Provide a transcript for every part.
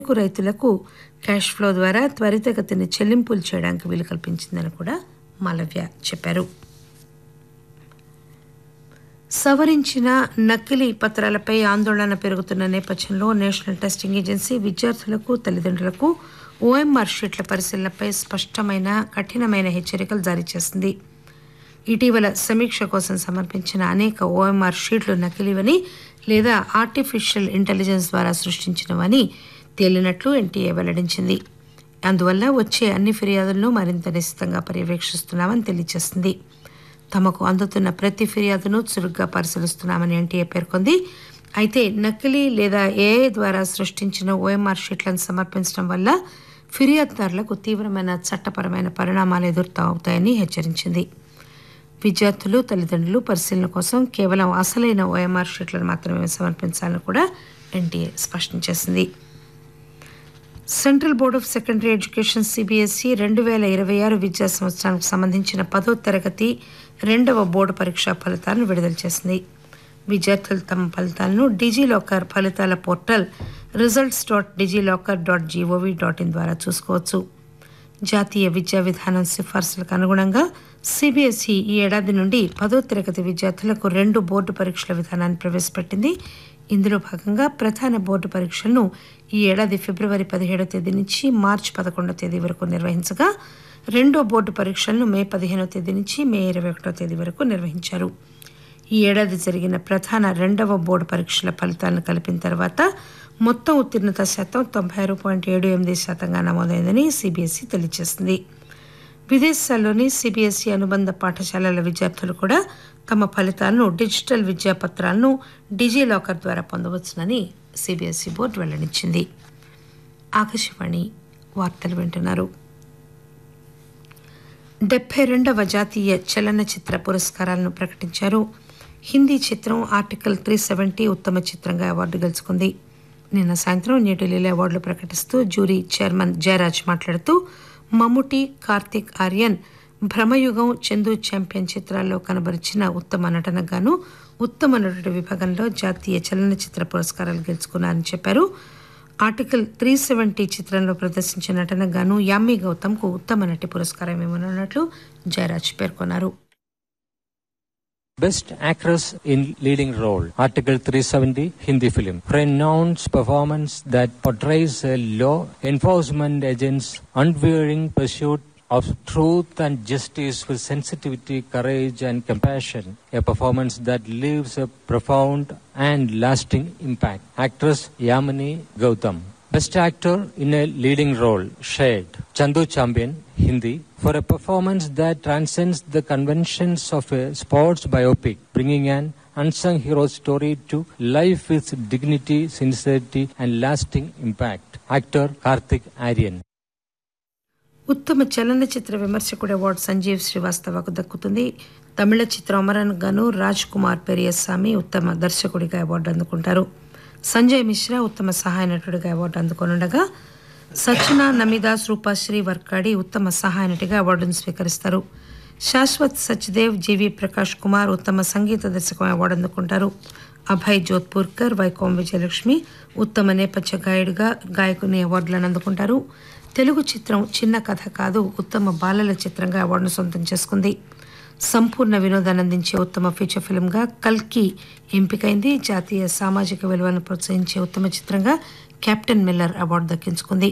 మేరకు రైతులకు cash flow ద్వారా త్వరితగతిన చెల్లింపులు చేయడానికి వీలు కల్పించిందని కూడా మాలవ్య చెప్పారు సవరించిన నకిలీ పత్రాలపై ఆందోళన పెరుగుతున్న నేపథ్యంలో నేషనల్ టెస్టింగ్ ఏజెన్సీ విద్యార్థులకు తల్లిదండ్రులకు ఓఎంఆర్ షీట్ల పరిశీలనపై స్పష్టమైన కఠినమైన హెచ్చరికలు జారీ చేసింది ఇటీవల సమీక్ష కోసం సమర్పించిన అనేక ఓఎంఆర్ షీట్లు నకిలీవని లేదా ఆర్టిఫిషియల్ ఇంటెలిజెన్స్ ద్వారా సృష్టించినవని తేలినట్లు ఎన్టీఏ వెల్లడించింది అందువల్ల వచ్చే అన్ని ఫిర్యాదులను మరింత నిశితంగా పర్యవేక్షిస్తున్నామని తెలియజేసింది తమకు అందుతున్న ప్రతి ఫిర్యాదును చురుగ్గా పరిశీలిస్తున్నామని ఎన్టీఏ పేర్కొంది అయితే నకిలీ లేదా ఏఐ ద్వారా సృష్టించిన ఓఎంఆర్ షీట్లను సమర్పించడం వల్ల ఫిర్యాదుదారులకు తీవ్రమైన చట్టపరమైన పరిణామాలు ఎదురవుతాయని హెచ్చరించింది విద్యార్థులు తల్లిదండ్రులు పరిశీలన కోసం కేవలం అసలైన ఓఎంఆర్ షీట్లను మాత్రమే సమర్పించాలని కూడా ఎన్టీఏ స్పష్టం చేసింది central board of secondary education CBSE రెండు వేల ఇరవై ఆరు విద్యా సంవత్సరానికి సంబంధించిన పదో తరగతి రెండవ బోర్డు పరీక్షా ఫలితాలను విడుదల చేసింది విద్యార్థులు తమ ఫలితాలను డిజిలాకర్ ఫలితాల portal results dot DigiLocker dot G O V dot in ద్వారా చూసుకోవచ్చు జాతీయ విద్యా విధానం సిఫార్సులకు అనుగుణంగా సిబిఎస్ఈ ఈ ఏడాది నుండి పదో తరగతి విద్యార్థులకు రెండు బోర్డు పరీక్షల విధానాన్ని ప్రవేశపెట్టింది ఇందులో భాగంగా ప్రధాన బోర్డు పరీక్షలను ఈ ఏడాది ఫిబ్రవరి పదిహేడవ తేదీ నుంచి మార్చి పదకొండవ తేదీ వరకు నిర్వహించగా రెండో బోర్డు పరీక్షలను మే పదిహేనవ తేదీ నుంచి మే ఇరవై ఒకటో తేదీ వరకు నిర్వహించారు ఈ ఏడాది జరిగిన ప్రధాన రెండవ బోర్డు పరీక్షల ఫలితాలను కలిపిన తర్వాత మొత్తం ఉత్తీర్ణత శాతం తొంభై ఆరు పాయింట్ ఏడు ఎనిమిది శాతంగా నమోదైందని సిబిఎస్ఈ తెలియజేసింది విదేశాల్లోని సిబిఎస్ఈ అనుబంధ పాఠశాలల విద్యార్థులు కూడా తమ ఫలితాలను డిజిటల్ విద్యా పత్రాలను డిజిలాకర్ ద్వారా పొందవచ్చునని సిబిఎస్ఈ బోర్డు వెల్లడించింది ఆకాశవాణి వార్తలు వింటున్నారు డెబ్బై రెండవ జాతీయ చలనచిత్ర పురస్కారాలను ప్రకటించారు హిందీ చిత్రం ఆర్టికల్ త్రీ సెవెంటీ ఉత్తమ చిత్రంగా అవార్డు గెలుచుకుంది నిన్న సాయంత్రం న్యూఢిల్లీలో అవార్డులు ప్రకటిస్తూ జ్యూరీ చైర్మన్ జయరాజ్ మాట్లాడుతూ మమ్ముటి కార్తిక్ ఆర్యన్ భ్రమయుగం చందు ఛాంపియన్ చిత్రాల్లో కనబరిచిన ఉత్తమ నటనకు గాను ఉత్తమ నటుడి విభాగంలో జాతీయ చలనచిత్ర పురస్కారాలు గెలుచుకున్నారని చెప్పారు ఆర్టికల్ త్రీ సెవెంటీ చిత్రంలో ప్రదర్శించిన నటనకు గాను యామి గౌతమ్కు ఉత్తమ నటి పురస్కారం ఇవ్వనున్నట్లు జయరాజ్ పేర్కొన్నారు Best Actress in Leading Role, Article 370, Hindi film. Renowned performance that portrays a law enforcement agent's unwavering pursuit of truth and justice with sensitivity, courage, and compassion. A performance that leaves a profound and lasting impact. Actress Yamini Gautam. Best Actor in a Leading Role, Shade. Chandu Champion, Hindi, for a performance that transcends the conventions of a sports biopic, bringing an unsung hero story to life with dignity, sincerity, and lasting impact. Actor Karthik Aryan. ఉత్తమ చలనచిత్ర విమర్శకుడు award Sanjeev శ్రీవాస్తవకు దక్కుతుంది తమిళ చిత్రం అమరన్ గాను రాజ్ కుమార్ పెరియస్వామి ఉత్తమ దర్శకుడిగా award అందుకుంటారు సంజయ్ మిశ్రా ఉత్తమ సహాయ నటుడిగా అవార్డు అందుకోనుండగా సచన నమిదాస్ రూపాశ్రీ వర్కాడి ఉత్తమ సహాయ నటిగా అవార్డును స్వీకరిస్తారు శాశ్వత్ సచ్దేవ్ జీవి ప్రకాష్ కుమార్ ఉత్తమ సంగీత దర్శకం అవార్డు అందుకుంటారు అభయ్ జోధ్పూర్కర్ వైకోం విజయలక్ష్మి ఉత్తమ నేపథ్య గాయకుడిగా గాయకుని అవార్డులను అందుకుంటారు తెలుగు చిత్రం చిన్న కథ కాదు ఉత్తమ బాలల చిత్రంగా అవార్డును సొంతం చేసుకుంది సంపూర్ణ వినోదాన్ని అందించే ఉత్తమ ఫీచర్ ఫిల్మ్గా కల్కి ఎంపికైంది జాతీయ సామాజిక విలువలను ప్రోత్సహించే ఉత్తమ చిత్రంగా కెప్టెన్ మిల్లర్ అవార్డు దక్కించుకుంది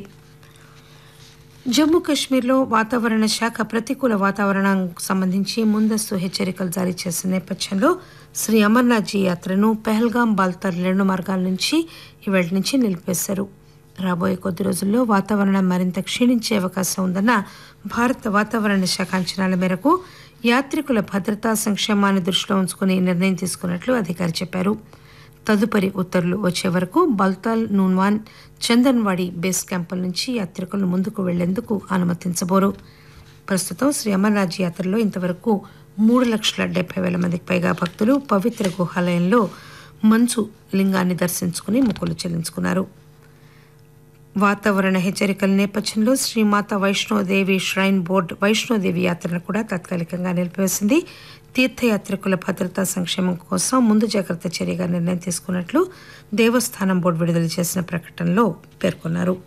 జమ్మూ కాశ్మీర్లో వాతావరణ శాఖ ప్రతికూల వాతావరణానికి సంబంధించి ముందస్తు హెచ్చరికలు జారీ చేసిన నేపథ్యంలో శ్రీ అమర్నాథ్జీ యాత్రను పెహల్గాం బాల్తార్ రెండు మార్గాల నుంచి ఇవాళ నుంచి నిలిపేశారు రాబోయే కొద్ది రోజుల్లో వాతావరణం మరింత క్షీణించే అవకాశం ఉందన్న భారత వాతావరణ శాఖ అంచనాల మేరకు యాత్రికుల భద్రతా సంక్షేమాన్ని దృష్టిలో ఉంచుకుని ఈ నిర్ణయం తీసుకున్నట్లు అధికారి చెప్పారు తదుపరి ఉత్తర్వులు వచ్చే వరకు బల్తాల్ నూన్వాన్ చందన్వాడి బేస్ క్యాంపుల నుంచి యాత్రికులను ముందుకు వెళ్లేందుకు అనుమతించబోరు ప్రస్తుతం శ్రీ అమర్నాథ్ యాత్రలో ఇంతవరకు మూడు లక్షల డెబ్బై వేల మందికి పైగా భక్తులు పవిత్ర గుహాలయంలో మంచు లింగాన్ని దర్శించుకుని మొక్కులు చెల్లించుకున్నారు వాతావరణ హెచ్చరికల నేపథ్యంలో శ్రీమాత వైష్ణోదేవి ష్రైన్ బోర్డు వైష్ణోదేవి యాత్రను కూడా తాత్కాలికంగా నిలిపివేసింది తీర్థయాత్రికుల భద్రతా సంక్షేమం కోసం ముందు జాగ్రత్త చర్యగా నిర్ణయం తీసుకున్నట్లు దేవస్థానం బోర్డు విడుదల చేసిన ప్రకటనలో పేర్కొన్నారు